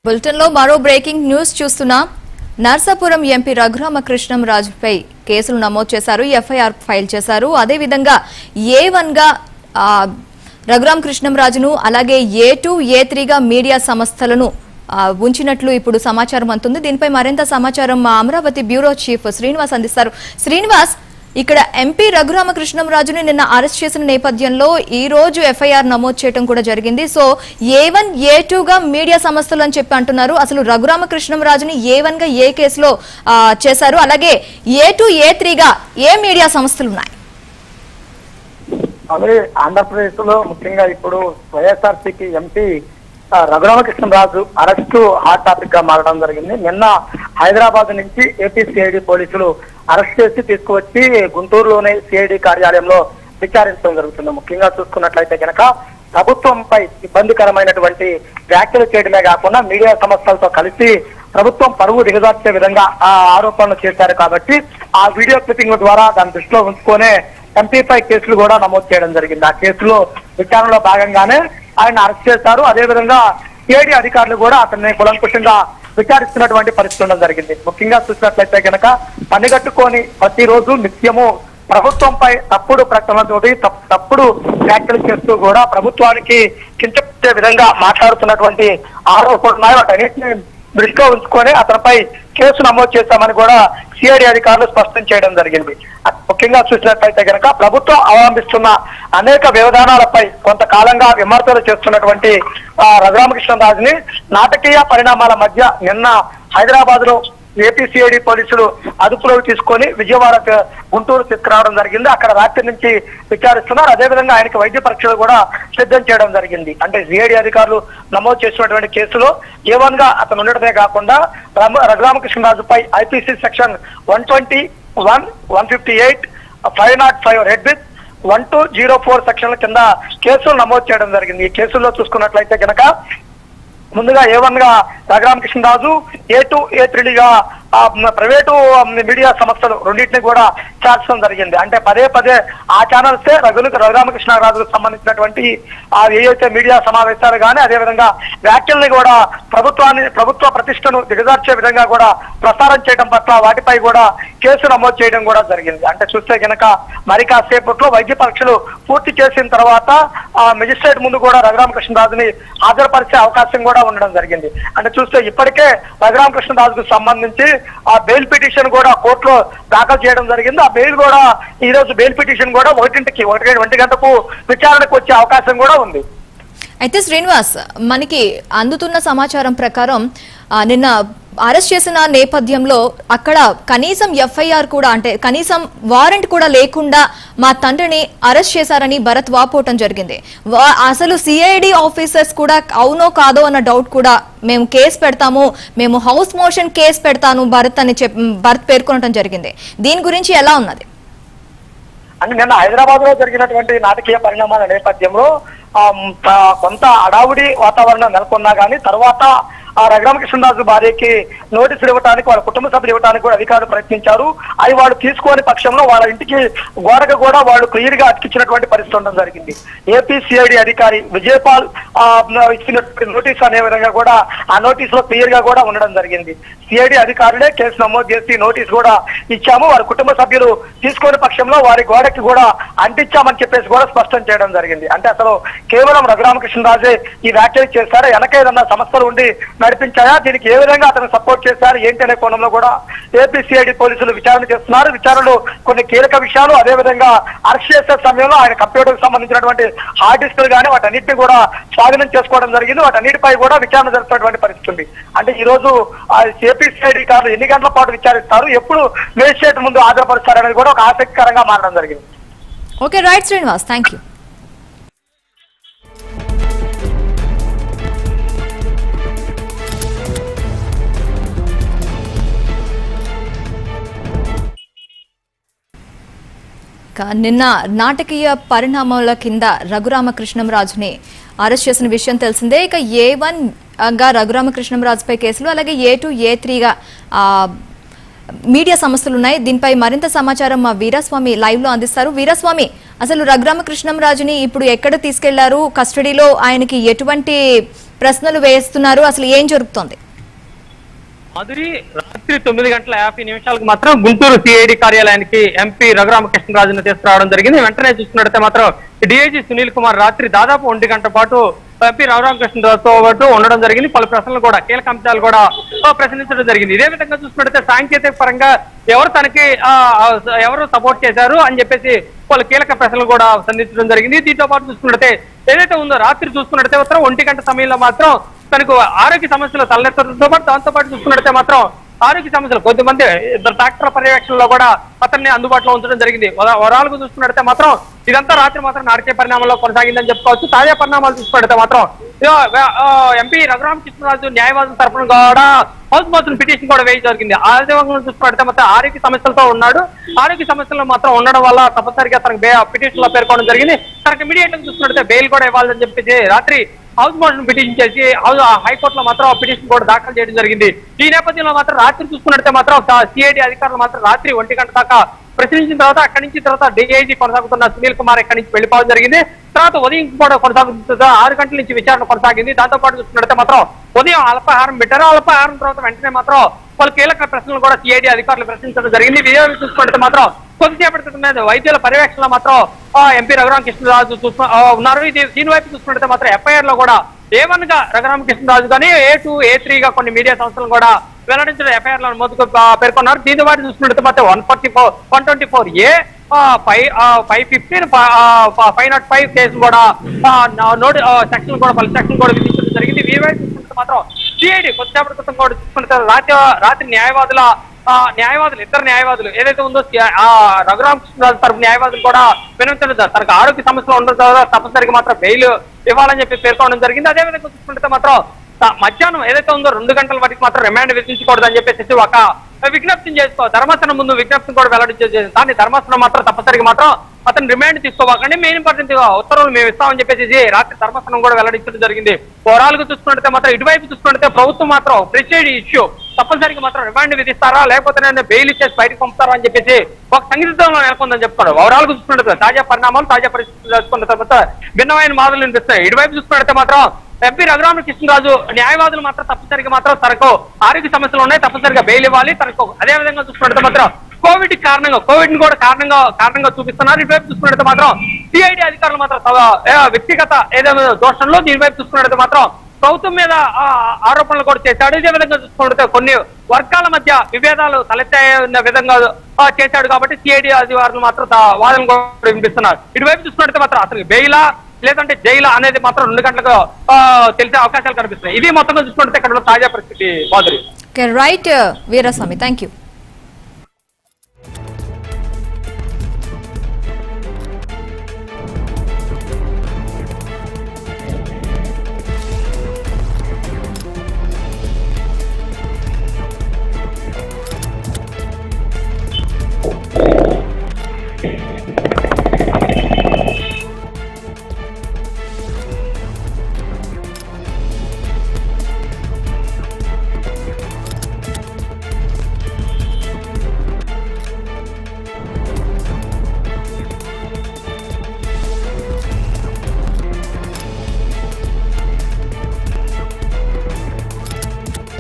bulletin లో మరో breaking news చూస్తున్నాం నర్సాపురం ఎంపీ రఘురామకృష్ణం రాజుపై కేసులు నమోదు చేశారు ఎఫ్ఐఆర్ ఫైల్ చేశారు అదేవిధంగా ఏ వన్ గా ఆ, రఘురామ కృష్ణంరాజును అలాగే ఏ టూ ఏ త్రీగా మీడియా సంస్థలను ఆ, ఉంచినట్లు ఇప్పుడు సమాచారం అందుతుంది దీనిపై మరింత సమాచారం మా అమరావతి బ్యూరో చీఫ్ శ్రీనివాస్ అందిస్తారు శ్రీనివాస్ ఇక్కడ ఎంపీ రఘురామకృష్ణంరాజుని నిన్న అరెస్ట్ చేసిన నేపథ్యంలో ఈ రోజు ఎఫ్ఐఆర్ నమోదు చేయడం కూడా జరిగింది సో ఏ వన్ ఏ గా మీడియా సంస్థలు అని చెప్పి అంటున్నారు అసలు రఘురామకృష్ణంరాజుని ఏ వన్ గా ఏ కేసులో ఆ, చేశారు అలాగే ఏ టూ ఏ త్రీగా ఏ మీడియా సంస్థలు ఉన్నాయి అదే ఆంధ్రప్రదేశ్ లో ముఖ్యంగా ఇప్పుడు వైఎస్ఆర్సీపీ ఎంపీ ఆ, రఘురామకృష్ణరాజు అరెస్టు హాట్ టాపిక్ గా మారడం జరిగింది నిన్న హైదరాబాద్ నుంచి ఏపీ సిఐడి పోలీసులు అరెస్ట్ చేసి తీసుకువచ్చి గుంటూరులోని సిఐడి కార్యాలయంలో విచారించడం జరుగుతుంది ముఖ్యంగా చూసుకున్నట్లయితే కనుక ప్రభుత్వంపై ఇబ్బందికరమైనటువంటి వ్యాఖ్యలు చేయడమే కాకుండా మీడియా సంస్థలతో కలిసి ప్రభుత్వం పరువు దిగజార్చే విధంగా ఆ ఆరోపణలు చేశారు కాబట్టి ఆ వీడియో క్లిప్పింగ్ ద్వారా దాన్ని దృష్టిలో ఉంచుకొనే ఎంపీపై కేసులు కూడా నమోదు చేయడం జరిగింది ఆ కేసులో విచారణలో భాగంగానే ఆయన అరెస్ట్ చేశారు అదేవిధంగా సిఐడి అధికారులు కూడా అతన్ని కులంకుశంగా విచారిస్తున్నటువంటి పరిస్థితి ఉండడం జరిగింది ముఖ్యంగా చూసినట్లయితే కనుక పనిగట్టుకొని ప్రతిరోజు నిత్యము ప్రభుత్వంపై తప్పుడు ప్రకటనలతోటి తప్- తప్పుడు వ్యాఖ్యలు చేస్తూ కూడా ప్రభుత్వానికి కించపరిచే విధంగా మాట్లాడుతున్నటువంటి ఆరోపణలు ఉన్నాయి వాటన్నిటిని దృష్టిలో ఉంచుకొని అతనిపై కేసు నమోదు చేశామని కూడా సిఐడి అధికారులు స్పష్టం చేయడం జరిగింది అ- ముఖ్యంగా చూసినట్లయితే కనుక ప్రభుత్వం అవలంబిస్తున్న అనేక వ్యవధానాలపై కొంతకాలంగా విమర్శలు చేస్తున్నటువంటి ఆ, రఘురామకృష్ణరాజుని నాటకీయ పరిణామాల మధ్య నిన్న హైదరాబాద్ లో ఏపీ సిఐడి పోలీసులు అదుపులోకి తీసుకొని విజయవాడ త- గుంటూరు తీసుకురావడం జరిగింది అక్కడ రాత్రి నుంచి విచారిస్తున్నారు అదేవిధంగా ఆయనకి వైద్య పరీక్షలు కూడా సిద్ధం చేయడం జరిగింది అంటే సిఐడి అధికారులు నమోదు చేసినటువంటి కేసులో ఏ వన్ గా అతను ఉండటమే కాకుండా రమ- రఘురామకృష్ణరాజుపై IPC section one twenty one one fifty eight five not five read with one two zero four సెక్షన్ల కింద కేసులు నమోదు చేయడం జరిగింది ఈ కేసుల్లో చూసుకున్నట్లయితే కనుక ముందుగా ఏ వన్ గా రఘురామకృష్ణరాజు ఏ టూ ఏ త్రీగా ప్రైవేటు ఆ, మీడియా సంస్థలు రెండింటిని కూడా చేర్చడం జరిగింది అంటే పదే పదే ఆ ఛానల్సే రఘులు రఘురామకృష్ణరాజుకు సంబంధించినటువంటి ఆ ఏవైతే మీడియా సమావేశాలు కానీ అదేవిధంగా వ్యాఖ్యల్ని కూడా ప్రభుత్వాన్ని ప్రభుత్వ ప్రతిష్టను దిగజార్చే విధంగా కూడా ప్రసారం చేయడం పట్ల వాటిపై కూడా కేసు నమోదు చేయడం కూడా జరిగింది అంటే చూస్తే కనుక మరి కాసేపట్లో వైద్య పరీక్షలు పూర్తి చేసిన తర్వాత ఆ మెజిస్ట్రేట్ ముందు కూడా రఘురామకృష్ణరాజుని హాజరుపరిచే అవకాశం కూడా ఉండడం జరిగింది అంటే చూస్తే ఇప్పటికే రఘురామకృష్ణరాజుకు సంబంధించి ఆ బెయిల్ పిటిషన్ కూడా కోర్టులో దాఖలు చేయడం జరిగింది ఆ బెయిల్ కూడా ఈ రోజు బెయిల్ పిటిషన్ కూడా ఒకటింటికి ఒకటి ఒంటి గంటకు విచారణకు వచ్చే అవకాశం కూడా ఉంది అయితే శ్రీనివాస్ మనకి అందుతున్న సమాచారం ప్రకారం ఆ, నిన్న అరెస్ట్ చేసిన నేపథ్యంలో అక్కడ కనీసం ఎఫ్ఐఆర్ కూడా అంటే కనీసం వారెంట్ కూడా లేకుండా మా తండ్రిని అరెస్ట్ చేశారని భరత్ వాపోవటం జరిగింది వా- అసలు సిఐడి ఆఫీసర్స్ కూడా అవునో కాదో అన్న డౌట్ కూడా మేము కేసు పెడతాము మేము హౌస్ మోషన్ కేసు పెడతాను భరత్ అని చెప్ భరత్ పేర్కొనడం జరిగింది దీని గురించి ఎలా ఉన్నది అంటే నిన్న హైదరాబాద్ లో జరిగినటువంటి నాటకీయ పరిణామాల నేపథ్యంలో ఆ, మ్, ఆ, కొంత అడావుడి వాతావరణం నెలకొన్నా కానీ తర్వాత ఆ రఘురామకృష్ణరాజు భార్యకి నోటీసులు ఇవ్వడానికి వాళ్ళ కుటుంబ సభ్యులు ఇవ్వడానికి కూడా అధికారులు ప్రయత్నించారు అవి వాళ్ళు తీసుకోని పక్షంలో వాళ్ళ ఇంటికి గోడకు కూడా వాళ్ళు క్లియర్ గా అతికించినటువంటి పరిస్థితి ఉండడం జరిగింది ఏపీ సిఐడి అధికారి విజయపాల్ ఆ, ఇచ్చినటువంటి నోటీస్ అనే విధంగా కూడా ఆ నోటీస్ లో క్లియర్ గా కూడా ఉండడం జరిగింది సిఐడి అధికారులే కేసు నమోదు చేసి నోటీస్ కూడా ఇచ్చాము వారి కుటుంబ సభ్యులు తీసుకునే పక్షంలో వారి గోడకి కూడా అంటించామని చెప్పేసి కూడా స్పష్టం చేయడం జరిగింది అంటే అసలు కేవలం రఘురామకృష్ణరాజే ఈ వ్యాఖ్యలు చేశారా వెనక ఏదన్నా సమస్యలు ఉండి నడిపించాయా దీనికి ఏ విధంగా అతను సపోర్ట్ చేశారు ఏంటి అనే కోణంలో కూడా ఏపీ సిఐడి పోలీసులు విచారణ చేస్తున్నారు విచారణలో కొన్ని కీలక విషయాలు అదే విధంగా అరెస్ట్ చేసే సమయంలో ఆయన కంప్యూటర్ కి సంబంధించినటువంటి హార్డ్ డిస్క్లు కానీ వాటన్నిటిని కూడా స్వాధీనం చేసుకోవడం జరిగింది వాటన్నిటిపై కూడా విచారణ జరుపుతున్నటువంటి పరిస్థితి ఉంది అంటే ఈ రోజు ఆ ఏపీ సిఐడి అధికారులు ఎన్ని గంటల పాటు విచారిస్తారు ఎప్పుడు మేజిస్ట్రేట్ ముందు హాజరుపరుస్తారు అనేది కూడా ఒక ఆసక్తికరంగా మారడం జరిగింది okay right Srinivas thank you కా- నిన్న నాటకీయ పరిణామాల కింద రఘురామకృష్ణంరాజుని అరెస్ట్ చేసిన విషయం తెలిసిందే ఇక ఏ వన్ గా రఘురామకృష్ణంరాజుపై కేసులు అలాగే ఏ టూ ఏ త్రీగా మీడియా సంస్థలు ఉన్నాయి దీనిపై మరింత సమాచారం మా వీరస్వామి లైవ్ లో అందిస్తారు వీరస్వామి అసలు రఘురామకృష్ణంరాజుని ఇప్పుడు ఎక్కడ తీసుకెళ్లారు కస్టడీలో ఆయనకి ఎటువంటి ప్రశ్నలు వేస్తున్నారు అసలు ఏం జరుగుతోంది మాధురి రాత్రి తొమ్మిది గంటల యాభై నిమిషాలకు మాత్రం గుంటూరు సిఐడి కార్యాలయానికి ఎంపీ రఘురామకృష్ణరాజును తీసుకురావడం జరిగింది వెంటనే చూసుకున్నట్లయితే మాత్రం డిఐజీ సునీల్ కుమార్ రాత్రి దాదాపు ఒంటి గంట పాటు ఎంపీ రఘురామకృష్ణరాజుతో పాటు ఉండడం జరిగింది పలు ప్రశ్నలు కూడా కీలక అంశాలు కూడా ఆ, ప్రశ్నించడం జరిగింది ఇదే విధంగా చూసుకున్నట్లయితే సాంకేతిక పరంగా ఎవరు తనకి ఆ, ఆ, ఎవరు సపోర్ట్ చేశారు అని చెప్పేసి పలు కీలక ప్రశ్నలు కూడా సంధించడం జరిగింది దీంతో పాటు చూసుకున్నట్లయితే ఏదైతే ఉందో రాత్రి చూసుకున్నట్లయితే మాత్రం ఒంటి గంట సమయంలో మాత్రం తనకు ఆరోగ్య సమస్యలు తలెత్తడంతో పాటు దాంతో పాటు చూసుకున్నట్లయితే మాత్రం ఆరోగ్య సమస్యలు కొద్దిమంది ఇద్దరు డాక్టర్ పర్యవేక్షణలో కూడా అతన్ని అందుబాటులో ఉంచడం జరిగింది వరాలకు చూసుకున్నట్లయితే మాత్రం ఇదంతా రాత్రి మాత్రం నాటకీయ పరిణామంలో కొనసాగిందని చెప్పుకోవచ్చు తాజా పరిణామాలు చూసుకున్నట్లయితే మాత్రం ఇదిగో, ఆ, ఎంపీ రఘురామ కృష్ణరాజు న్యాయవాదుల తరఫున కూడా హౌస్ మోషన్ పిటిషన్ కూడా వేయడం జరిగింది ఆ విధంగా చూసుకున్నట్లయితే మాత్రం ఆరోగ్య సమస్యలతో ఉన్నాడు ఆరోగ్య సమస్యలు మాత్రం ఉండడం వల్ల తప్పనిసరిగా తనకు పిటిషన్ లో పేర్కొనడం జరిగింది తనకు ఇమీడియట్ గా చూసుకున్నట్లయితే బెయిల్ కూడా ఇవ్వాలని చెప్పేసి రాత్రి హౌస్ మోషన్ పిటిషన్ చేసి హౌస్ హైకోర్టులో మాత్రం ఆ పిటిషన్ కూడా దాఖలు చేయడం జరిగింది ఈ నేపథ్యంలో మాత్రం రాత్రి చూసుకున్నట్టే మాత్రం సిఐడి అధికారులు మాత్రం రాత్రి ఒంటి గంట దాకా ప్రశ్నించిన తర్వాత అక్కడి నుంచి తర్వాత డిఐజీ కొనసాగుతున్న సునీల్ కుమార్ ఇక్కడి నుంచి వెళ్ళిపోవడం జరిగింది తర్వాత ఉదయం కూడా కొనసాగుతున్న ఆరు గంటల నుంచి విచారణ కొనసాగింది దాంతో పాటు చూసుకున్నట్టే మాత్రం ఉదయం అల్పాహారం పెట్టారు అల్పాహారం తర్వాత వెంటనే మాత్రం పలు కీలక ప్రశ్నలు కూడా సిఐడి అధికారులు ప్రశ్నించడం జరిగింది విజయం చూసుకుంటే మాత్రం కొద్దిసేపటి క్రితం మీద వైద్యుల పర్యవేక్షణలో మాత్రం ఆ, ఎంపీ రఘురామ కృష్ణరాజు చూసు ఆ, ఉన్నారు ఇది దీని వైపు చూసుకుంటే మాత్రం ఎఫ్ఐఆర్ లో కూడా ఏ వన్ గా రఘురామ కృష్ణరాజు కానీ ఏ టూ ఏ త్రీ గా కొన్ని మీడియా సంస్థలు కూడా వెల్లడించిన ఎఫ్ఐఆర్ లో నమోదు పేర్కొన్నారు దీని వాటి చూసుకుంటే మాత్రం one forty four one twenty four A five five fifteen five not five case కూడా నోటి సెక్షన్ కూడా పలు సెక్షన్ కూడా విధించడం జరిగింది వీరి వైపు చూసుకుంటే మాత్రం సిఐడి కొద్దిసేపటి క్రితం కూడా చూసుకుంటే రాత్రి రాత్రి న్యాయవాదుల ఆ, న్యాయవాదులు ఇద్దరు న్యాయవాదులు ఏదైతే ఉందో సి- ఆ రఘురామ కృష్ణరాజు తరపు న్యాయవాదులు కూడా వినవించడం తనకు ఆరోగ్య సమస్యలు ఉండడం ద్వారా తప్పనిసరిగా మాత్రం బెయిల్ ఇవ్వాలని చెప్పి పేర్కొనడం జరిగింది అదే విధంగా చూసుకుంటే మాత్రం త- మధ్యాహ్నం ఏదైతే ఉందో రెండు గంటల వరకు మాత్రం రిమాండ్ విధించకూడదని చెప్పేసి ఒక విజ్ఞప్తిని చేసుకో ధర్మాసనం ముందు విజ్ఞప్తిని కూడా వెల్లడించేది కానీ ధర్మాసనం మాత్రం తప్పనిసరిగా మాత్రం అతను రిమాండ్ తీసుకోవాలండి మెయిన్ ఇంపార్టెంట్ ఉత్తర్వులు మేము ఇస్తామని చెప్పేసి రాత్రి ధర్మాసనం కూడా వెల్లడించడం జరిగింది ఓవరాల్ గా చూసుకుంటే మాత్రం ఇటువైపు చూసుకుంటే ప్రభుత్వం మాత్రం ప్రెసిడెంట్ ఇష్యూ తప్పనిసరిగా మాత్రం రిమాండ్ విధిస్తారా లేకపోతే నేను బెయిల్ ఇచ్చేసి బయటకు పంపుతారా అని చెప్పేసి ఒక సంగీతంలో నెలకొందని చెప్తాడు ఓవరాల్ గా చూసుకుంటే తాజా పరిణామాలు తాజా పరిస్థితులు తెలుసుకున్న తర్వాత భిన్నమైన మాటలు వినిపిస్తాయి ఇటువైపు చూసుకుంటే మాత్రం ఎంపీ రఘురామ కృష్ణరాజు న్యాయవాదులు మాత్రం తప్పనిసరిగా మాత్రం తనకు ఆరోగ్య సమస్యలు ఉన్నాయి తప్పనిసరిగా బెయిల్ ఇవ్వాలి తనకు అదే విధంగా చూసుకుంటే మాత్రం కోవిడ్ కారణంగా కోవిడ్ ని కూడా కారణంగా కారణంగా చూపిస్తున్నారు ఇటువైపు చూసుకున్నట్టు మాత్రం సిఐడి అధికారులు మాత్రం తమ, ఏ, వ్యక్తిగత ఏదైనా దోషంలో దీనివైపు చూసుకున్నట్టు మాత్రం ప్రభుత్వం మీద ఆ, ఆరోపణలు కూడా చేశాడు ఇదే విధంగా చూసుకుంటే కొన్ని వర్గాల మధ్య విభేదాలు తలెత్తే విధంగా ఆ, చేశాడు కాబట్టి సిఐడి అధికారులు మాత్రం తా- వాదన కూడా వినిపిస్తున్నారు ఇటువైపు చూసుకుంటే మాత్రం అసలు బెయిలా లేదంటే జైలా అనేది మాత్రం రెండు గంటలకు ఆ, తెలిసే అవకాశాలు కనిపిస్తున్నాయి ఇది మొత్తంగా చూసుకుంటే ఇక్కడ ఉన్న తాజా పరిస్థితి Madhuri right Veeraswamy thank you